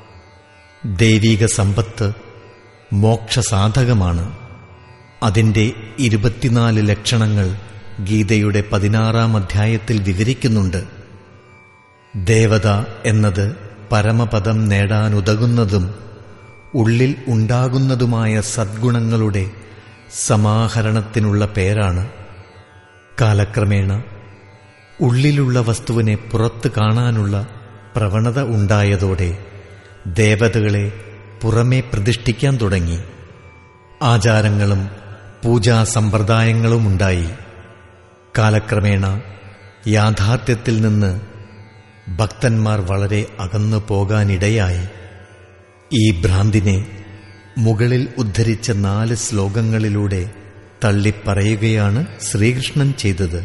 ദൈവീക സമ്പത്ത് മോക്ഷസാധകമാണ് അതിന്റെ ഇരുപത്തിനാല് ലക്ഷണങ്ങൾ ഗീതയുടെ പതിനാറാം അധ്യായത്തിൽ വിവരിക്കുന്നുണ്ട് ദേവത എന്നത് പരമപദം നേടാനുതകുന്നതും ഉള്ളിൽ ഉണ്ടാകുന്നതുമായ സദ്ഗുണങ്ങളുടെ സമാഹരണത്തിനുള്ള പേരാണ് കാലക്രമേണ ഉള്ളിലുള്ള വസ്തുവിനെ പുറത്ത് കാണാനുള്ള പ്രവണത ഉണ്ടായതോടെ ദേവതകളെ പുറമേ പ്രതിഷ്ഠിക്കാൻ തുടങ്ങി ആചാരങ്ങളും പൂജാ സമ്പ്രദായങ്ങളുമുണ്ടായി കാലക്രമേണ യാഥാർത്ഥ്യത്തിൽ നിന്ന് ഭക്തന്മാർ വളരെ അകന്നു പോകാനിടയായി ഈ ഭ്രാന്തിനെ മുകളിൽ ഉദ്ധരിച്ച നാല് ശ്ലോകങ്ങളിലൂടെ തള്ളിപ്പറയുകയാണ് ശ്രീകൃഷ്ണൻ ചെയ്തത്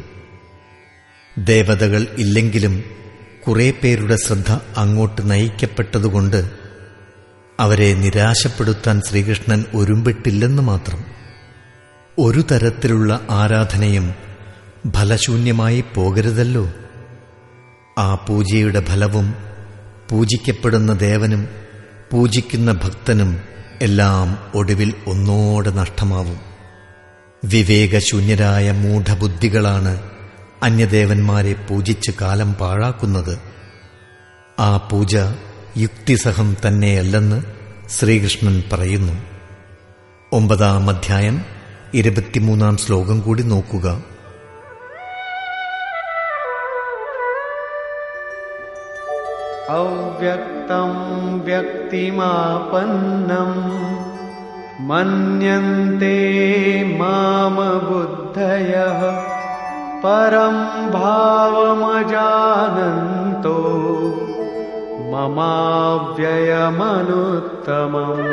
ദേവതകൾ ഇല്ലെങ്കിലും കുറെ പേരുടെ ശ്രദ്ധ അങ്ങോട്ട് നയിക്കപ്പെട്ടതുകൊണ്ട് അവരെ നിരാശപ്പെടുത്താൻ ശ്രീകൃഷ്ണൻ ഒരുമ്പിട്ടില്ലെന്ന് മാത്രം ഒരു തരത്തിലുള്ള ആരാധനയും ഫലശൂന്യമായി പോകരുതല്ലോ ആ പൂജയുടെ ഫലവും പൂജിക്കപ്പെടുന്ന ദേവനും പൂജിക്കുന്ന ഭക്തനും എല്ലാം ഒടുവിൽ ഒന്നോടെ നഷ്ടമാവും വിവേകശൂന്യരായ മൂഢബുദ്ധികളാണ് അന്യദേവന്മാരെ പൂജിച്ച് കാലം പാഴാക്കുന്നത് ആ പൂജ യുക്തിസഹം തന്നെയല്ലെന്ന് ശ്രീകൃഷ്ണൻ പറയുന്നു ഒമ്പതാം അധ്യായം ഇരുപത്തിമൂന്നാം ശ്ലോകം കൂടി നോക്കുക अव्यक्तम् व्यक्तिमापन्नम् मन्यन्ते मामबुद्धयः परम् भावमजानन्तो ममाव्ययमनुत्तमम्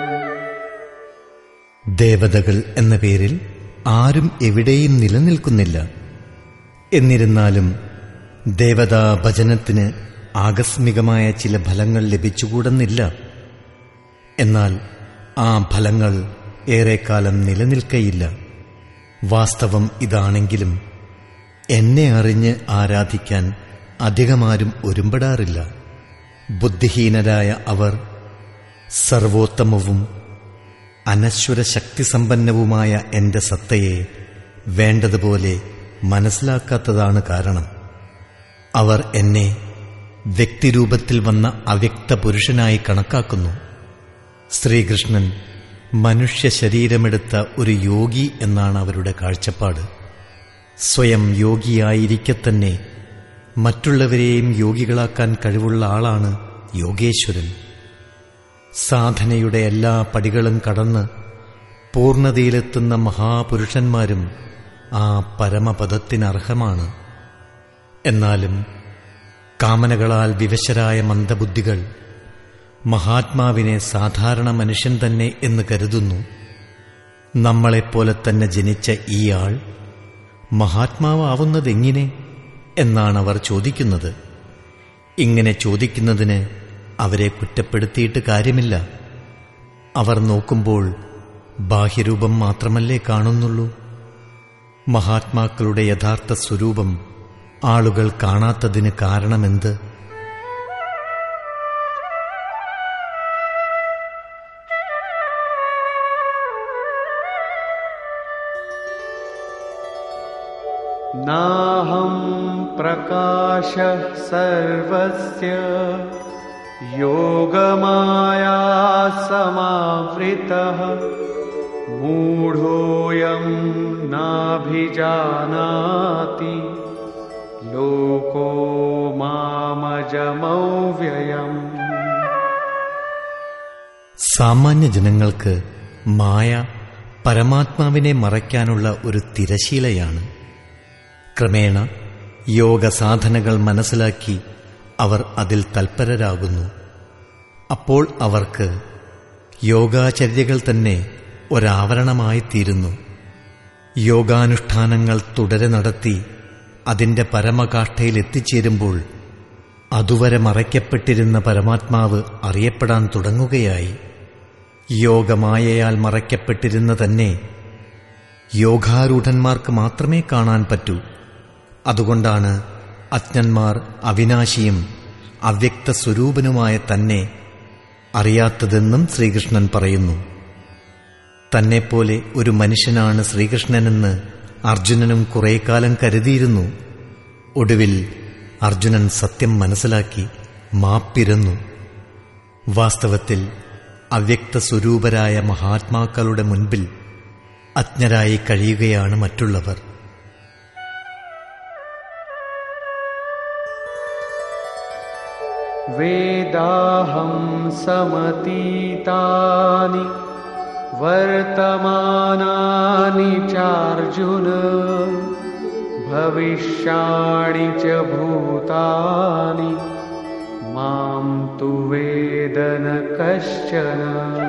ദേവതകൾ എന്ന പേരിൽ ആരും എവിടെയും നിലനിൽക്കുന്നില്ല എന്നിരുന്നാലും ദേവതാ ഭജനത്തിന് ആകസ്മികമായ ചില ഫലങ്ങൾ ലഭിച്ചുകൂടുന്നില്ല എന്നാൽ ആ ഫലങ്ങൾ ഏറെക്കാലം നിലനിൽക്കയില്ല വാസ്തവം ഇതാണെങ്കിലും എന്നെ അറിഞ്ഞ് ആരാധിക്കാൻ അധികമാരും ഒരുമ്പെടാറില്ല ബുദ്ധിഹീനരായ അവർ സർവോത്തമവും അനശ്വര ശക്തിസമ്പന്നവുമായ എന്റെ സത്തയെ വേണ്ടതുപോലെ മനസ്സിലാക്കാത്തതാണ് കാരണം അവർ എന്നെ വ്യക്തിരൂപത്തിൽ വന്ന അവ്യക്ത പുരുഷനായി കണക്കാക്കുന്നു ശ്രീകൃഷ്ണൻ മനുഷ്യ ശരീരമെടുത്ത ഒരു യോഗി എന്നാണ് അവരുടെ കാഴ്ചപ്പാട് സ്വയം യോഗിയായിരിക്കെ തന്നെ മറ്റുള്ളവരെയും യോഗികളാക്കാൻ കഴിവുള്ള ആളാണ് യോഗേശ്വരൻ സാധനയുടെ എല്ലാ പടികളും കടന്ന് പൂർണ്ണതയിലെത്തുന്ന മഹാപുരുഷന്മാരും ആ പരമപദത്തിനർഹമാണ് എന്നാലും കാമനകളാൽ വിവശരായ മന്ദബുദ്ധികൾ മഹാത്മാവിനെ സാധാരണ മനുഷ്യൻ തന്നെ എന്ന് കരുതുന്നു നമ്മളെപ്പോലെ തന്നെ ജനിച്ച ഈ ആൾ മഹാത്മാവാവുന്നതെങ്ങനെ എന്നാണ് അവർ ചോദിക്കുന്നത് ഇങ്ങനെ ചോദിക്കുന്നതിന് അവരെ കുറ്റപ്പെടുത്തിയിട്ട് കാര്യമില്ല അവർ നോക്കുമ്പോൾ ബാഹ്യരൂപം മാത്രമല്ലേ കാണുന്നുള്ളൂ മഹാത്മാക്കളുടെ യഥാർത്ഥ സ്വരൂപം ആളുകൾ കാണാത്തതിന് കാരണമെന്ത് नाहं प्रकाशः सर्वस्य योगमाया समावृतः मूढोऽयं नाभिजानाति लोको मामजमव्ययम् സാമാന്യ ജനങ്ങൾക്ക് മായ പരമാത്മാവിനെ മറയ്ക്കാനുള്ള ഒരു തിരശീലയാണ് ക്രമേണ യോഗ സാധനകൾ മനസ്സിലാക്കി അവർ അതിൽ തൽപരരാകുന്നു അപ്പോൾ അവർക്ക് യോഗാചര്യകൾ തന്നെ ഒരാവരണമായിത്തീരുന്നു യോഗാനുഷ്ഠാനങ്ങൾ തുടരെ നടത്തി അതിന്റെ പരമകാഷ്ഠയിൽ എത്തിച്ചേരുമ്പോൾ അതുവരെ മറയ്ക്കപ്പെട്ടിരുന്ന പരമാത്മാവ് അറിയപ്പെടാൻ തുടങ്ങുകയായി യോഗമായയാൽ മറയ്ക്കപ്പെട്ടിരുന്ന തന്നെ യോഗാരൂഢന്മാർക്ക് മാത്രമേ കാണാൻ പറ്റൂ അതുകൊണ്ടാണ് അജ്ഞന്മാർ അവിനാശിയും അവ്യക്ത സ്വരൂപനുമായ തന്നെ അറിയാത്തതെന്നും ശ്രീകൃഷ്ണൻ പറയുന്നു തന്നെപ്പോലെ ഒരു മനുഷ്യനാണ് ശ്രീകൃഷ്ണനെന്ന് അർജുനനും കുറെ കാലം കരുതിയിരുന്നു ഒടുവിൽ അർജുനൻ സത്യം മനസ്സിലാക്കി മാപ്പിരുന്നു വാസ്തവത്തിൽ അവ്യക്ത സ്വരൂപരായ മഹാത്മാക്കളുടെ മുൻപിൽ അജ്ഞരായി കഴിയുകയാണ് മറ്റുള്ളവർ वेदाहं समतीतानि वर्तमानानि चार्जुन भविष्याणि च भूतानि मां तु वेद न कश्चन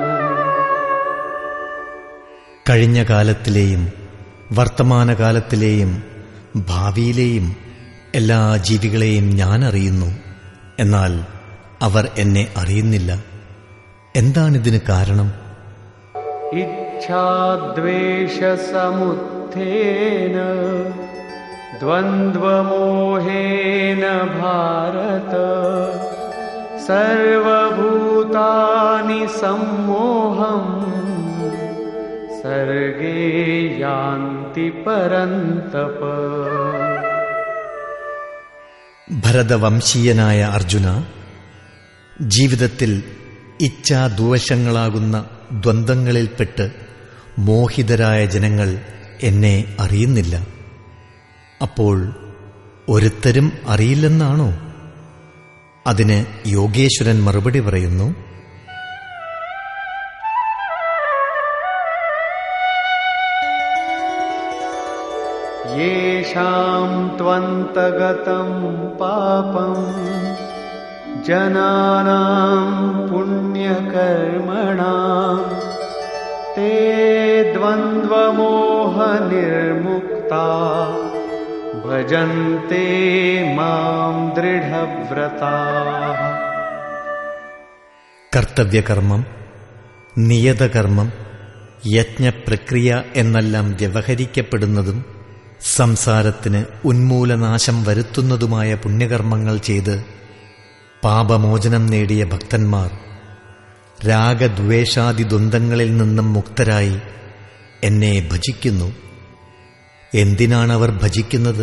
കഴിഞ്ഞ കാലത്തിലെയും വർത്തമാനകാലത്തിലെയും ഭാവിയിലെയും എല്ലാ ജീവികളെയും ഞാൻ അറിയുന്നു എന്നാൽ അവർ എന്നെ അറിയുന്നില്ല എന്താണിതിന് കാരണം इच्छाद्वेषसमुत्थेन द्वन्द्वमोहेन भारत सर्वभूतानि सम्मोहम् सर्गे यान्ति परन्तप ഭരതവംശീയനായ അർജുന ജീവിതത്തിൽ ഇച്ഛാദോഷങ്ങളാകുന്ന ദ്വന്ദ്ങ്ങളിൽപ്പെട്ട് മോഹിതരായ ജനങ്ങൾ എന്നെ അറിയുന്നില്ല അപ്പോൾ ഒരുത്തരും അറിയില്ലെന്നാണോ അതിന് യോഗേശ്വരൻ മറുപടി പറയുന്നു येषां त्वन्तगतं पापम् जनानां पुण्यकर्मणां ते द्वन्द्वमोहनिर्मुक्ता भजन्ते मां दृढव्रताः കർത്തവ്യകർമ്മം നിയതകർമ്മം യജ്ഞപ്രക്രിയ എന്നെല്ലാം വ്യവഹരിക്കപ്പെടുന്നതും സംസാരത്തിന് ഉന്മൂലനാശം വരുത്തുന്നതുമായ പുണ്യകർമ്മങ്ങൾ ചെയ്ത് പാപമോചനം നേടിയ ഭക്തന്മാർ രാഗദ്വേഷാദി ദ്വന്ദ്ങ്ങളിൽ നിന്നും മുക്തരായി എന്നെ ഭജിക്കുന്നു എന്തിനാണവർ ഭജിക്കുന്നത്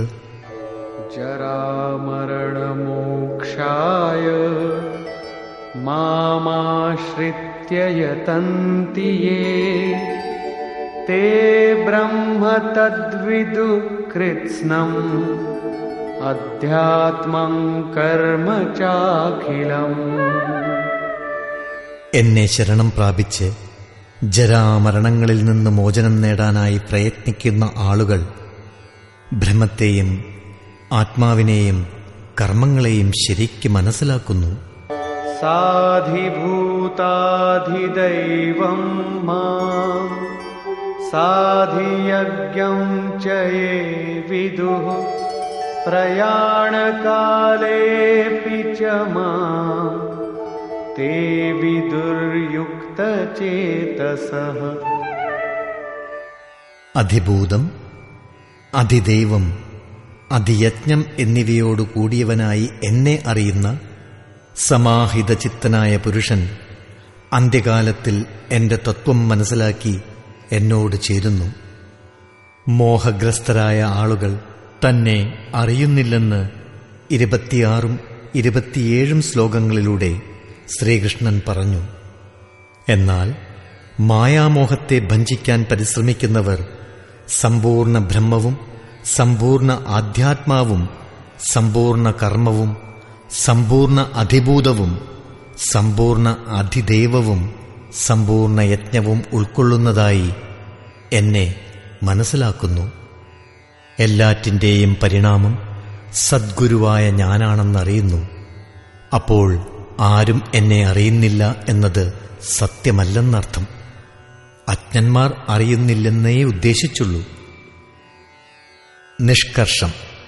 जरामरणमोक्षाय मामाश्रित्य यतन्ति ये ते ब्रह्म तद्विदुः कृत्स्नम् अध्यात्मं कर्म चाखिलम् എന്നെ ശരണം പ്രാപിച്ച് ജരാമരണങ്ങളിൽ നിന്ന് മോചനം നേടാനായി പ്രയത്നിക്കുന്ന ആളുകൾ ബ്രഹ്മത്തെയും ആത്മാവിനെയും കർമ്മങ്ങളെയും ശരിക്ക് മനസ്സിലാക്കുന്നു साधिभूताधिदैवं माम् साधियज्ञं च ये विदुः प्रयाणकालेऽपि च माम् ते विदुर्युक्तचेतसः അധിഭൂതം അതിദൈവം അതിയജ്ഞം എന്നിവയോട് കൂടിയവനായി എന്നെ അറിയുന്ന സമാഹിത ചിത്തനായ പുരുഷൻ അന്ത്യകാലത്തിൽ എന്റെ തത്വം മനസ്സിലാക്കി എന്നോട് ചേരുന്നു മോഹഗ്രസ്തരായ ആളുകൾ തന്നെ അറിയുന്നില്ലെന്ന് ഇരുപത്തിയാറും ഇരുപത്തിയേഴും ശ്ലോകങ്ങളിലൂടെ ശ്രീകൃഷ്ണൻ പറഞ്ഞു എന്നാൽ മായാമോഹത്തെ ഭഞ്ചിക്കാൻ പരിശ്രമിക്കുന്നവർ സമ്പൂർണ്ണ ബ്രഹ്മവും സമ്പൂർണ്ണ ആധ്യാത്മാവും സമ്പൂർണ്ണ കർമ്മവും സമ്പൂർണ്ണ അധിഭൂതവും സമ്പൂർണ്ണ അധിദൈവവും സമ്പൂർണ്ണ യജ്ഞവും ഉൾക്കൊള്ളുന്നതായി എന്നെ മനസ്സിലാക്കുന്നു എല്ലാറ്റിൻ്റെയും പരിണാമം സദ്ഗുരുവായ ഞാനാണെന്നറിയുന്നു അപ്പോൾ ആരും എന്നെ അറിയുന്നില്ല എന്നത് സത്യമല്ലെന്നർത്ഥം അജ്ഞന്മാർ അറിയുന്നില്ലെന്നേ ഉദ്ദേശിച്ചുള്ളൂ നിഷ്കർഷം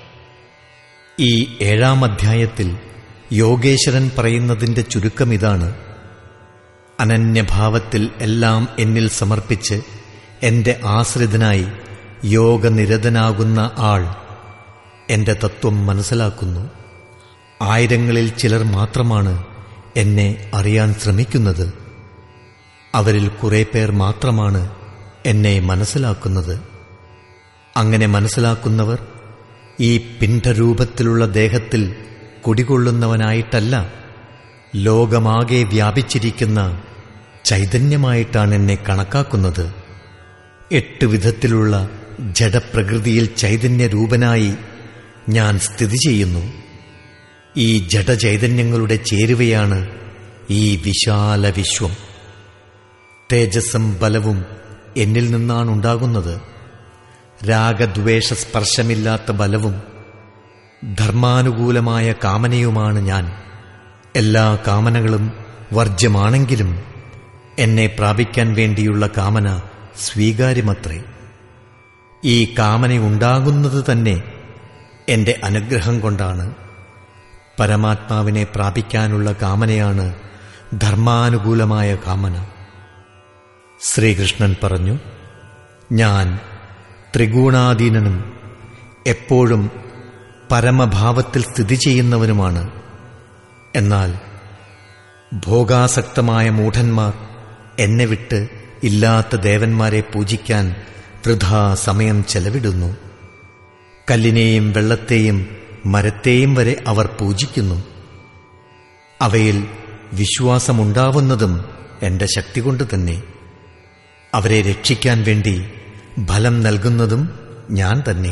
ഈ ഏഴാം അധ്യായത്തിൽ യോഗേശ്വരൻ പറയുന്നതിന്റെ ചുരുക്കം ഇതാണ് അനന്യഭാവത്തിൽ എല്ലാം എന്നിൽ സമർപ്പിച്ച് എന്റെ ആശ്രിതനായി യോഗനിരതനാകുന്ന ആൾ എന്റെ തത്വം മനസ്സിലാക്കുന്നു ആയിരങ്ങളിൽ ചിലർ മാത്രമാണ് എന്നെ അറിയാൻ ശ്രമിക്കുന്നത് അവരിൽ കുറെ പേർ മാത്രമാണ് എന്നെ മനസ്സിലാക്കുന്നത് അങ്ങനെ മനസ്സിലാക്കുന്നവർ ഈ പിണ്ഡരൂപത്തിലുള്ള ദേഹത്തിൽ കുടികൊള്ളുന്നവനായിട്ടല്ല ലോകമാകെ വ്യാപിച്ചിരിക്കുന്ന ചൈതന്യമായിട്ടാണ് എന്നെ കണക്കാക്കുന്നത് എട്ട് വിധത്തിലുള്ള ജഡപ്രകൃതിയിൽ ചൈതന്യരൂപനായി ഞാൻ സ്ഥിതി ചെയ്യുന്നു ഈ ജഡചൈതന്യങ്ങളുടെ ചേരുവയാണ് ഈ വിശാല വിശ്വം തേജസ്സും ബലവും എന്നിൽ നിന്നാണുണ്ടാകുന്നത് രാഗദ്വേഷ സ്പർശമില്ലാത്ത ബലവും ധർമാനുകൂലമായ കാമനയുമാണ് ഞാൻ എല്ലാ കാമനകളും വർജ്യമാണെങ്കിലും എന്നെ പ്രാപിക്കാൻ വേണ്ടിയുള്ള കാമന സ്വീകാര്യമത്രേ ഈ കാമനയുണ്ടാകുന്നത് തന്നെ എന്റെ അനുഗ്രഹം കൊണ്ടാണ് പരമാത്മാവിനെ പ്രാപിക്കാനുള്ള കാമനയാണ് ധർമാനുകൂലമായ കാമന ശ്രീകൃഷ്ണൻ പറഞ്ഞു ഞാൻ ത്രിഗുണാധീനനും എപ്പോഴും പരമഭാവത്തിൽ സ്ഥിതി ചെയ്യുന്നവനുമാണ് എന്നാൽ ഭോഗാസക്തമായ മൂഢന്മാർ എന്നെ വിട്ട് ഇല്ലാത്ത ദേവന്മാരെ പൂജിക്കാൻ വൃഥാ സമയം ചെലവിടുന്നു കല്ലിനെയും വെള്ളത്തെയും മരത്തെയും വരെ അവർ പൂജിക്കുന്നു അവയിൽ വിശ്വാസമുണ്ടാവുന്നതും എന്റെ ശക്തി കൊണ്ട് തന്നെ അവരെ രക്ഷിക്കാൻ വേണ്ടി ഫലം നൽകുന്നതും ഞാൻ തന്നെ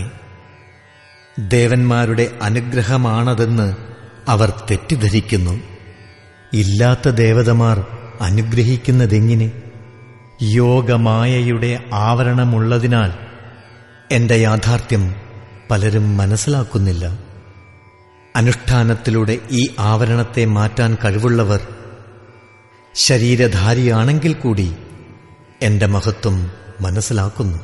ദേവന്മാരുടെ അനുഗ്രഹമാണതെന്ന് അവർ തെറ്റിദ്ധരിക്കുന്നു ഇല്ലാത്ത ദേവതമാർ അനുഗ്രഹിക്കുന്നതെങ്ങനെ യോഗമായയുടെ ആവരണമുള്ളതിനാൽ എന്റെ യാഥാർത്ഥ്യം പലരും മനസ്സിലാക്കുന്നില്ല അനുഷ്ഠാനത്തിലൂടെ ഈ ആവരണത്തെ മാറ്റാൻ കഴിവുള്ളവർ ശരീരധാരിയാണെങ്കിൽ കൂടി എന്റെ മഹത്വം മനസ്സിലാക്കുന്നു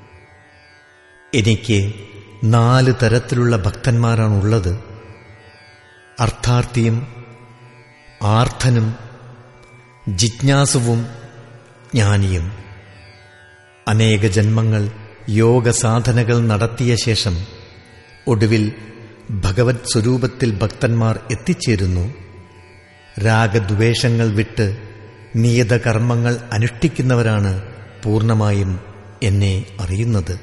എനിക്ക് നാല് തരത്തിലുള്ള ഭക്തന്മാരാണുള്ളത് അർത്ഥാർത്ഥിയും ആർത്ഥനും ജിജ്ഞാസുവും ജ്ഞാനിയും അനേക ജന്മങ്ങൾ യോഗസാധനകൾ നടത്തിയ ശേഷം ഒടുവിൽ ഭഗവത് സ്വരൂപത്തിൽ ഭക്തന്മാർ എത്തിച്ചേരുന്നു രാഗദ്വേഷങ്ങൾ വിട്ട് നിയതകർമ്മങ്ങൾ അനുഷ്ഠിക്കുന്നവരാണ് പൂർണ്ണമായും എന്നെ അറിയുന്നത്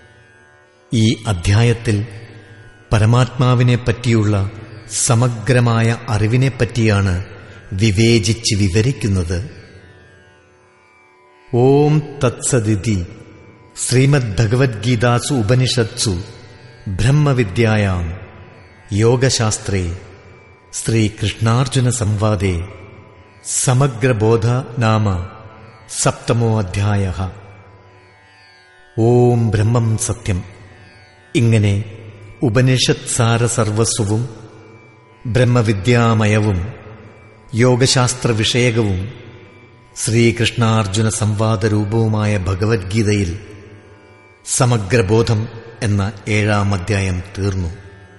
ഈ അധ്യായത്തിൽ പരമാത്മാവിനെ പറ്റിയുള്ള സമഗ്രമായ അറിവിനെപ്പറ്റിയാണ് വിവേചിച്ച് വിവരിക്കുന്നത് ഓം തത്സദിതി ശ്രീമദ് ഭഗവത്ഗീതാസു ഉപനിഷത്സു ബ്രഹ്മവിദ്യായാം യോഗശാസ്ത്രേ ശ്രീകൃഷ്ണാർജുന സംവാദേ സമഗ്രബോധ നാമ സപ്തമോ അധ്യായ ഓം ബ്രഹ്മം സത്യം ഇങ്ങനെ ഉപനിഷത് സാര സർവസ്വവും ബ്രഹ്മവിദ്യാമയവും യോഗശാസ്ത്ര വിഷയകവും ശ്രീകൃഷ്ണാർജുന സംവാദരൂപവുമായ ഭഗവത്ഗീതയിൽ സമഗ്രബോധം എന്ന ഏഴാം അധ്യായം തീർന്നു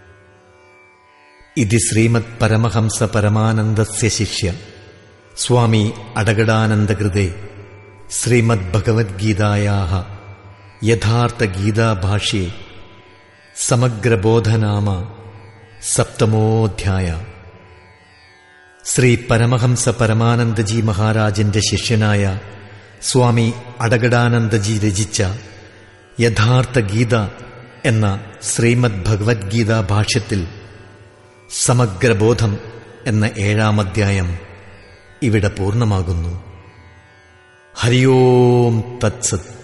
ഇത് ശ്രീമത് പരമഹംസ പരമാനന്ദസ്യ ശിഷ്യ സ്വാമി അടകടാനന്ദകൃതേ ശ്രീമദ് ഭഗവത്ഗീതായാ യഥാർത്ഥ ഗീതാഭാഷ്യെ സമഗ്രബോധനാമ സപ്തമോധ്യായ ശ്രീ പരമഹംസ പരമാനന്ദജി മഹാരാജന്റെ ശിഷ്യനായ സ്വാമി അടകടാനന്ദജി രചിച്ച യഥാർത്ഥ ഗീത എന്ന ശ്രീമദ് ഭഗവത്ഗീത ഭാഷ്യത്തിൽ സമഗ്രബോധം എന്ന ഏഴാം അധ്യായം ഇവിടെ പൂർണ്ണമാകുന്നു ഹരിയോം തത്സത്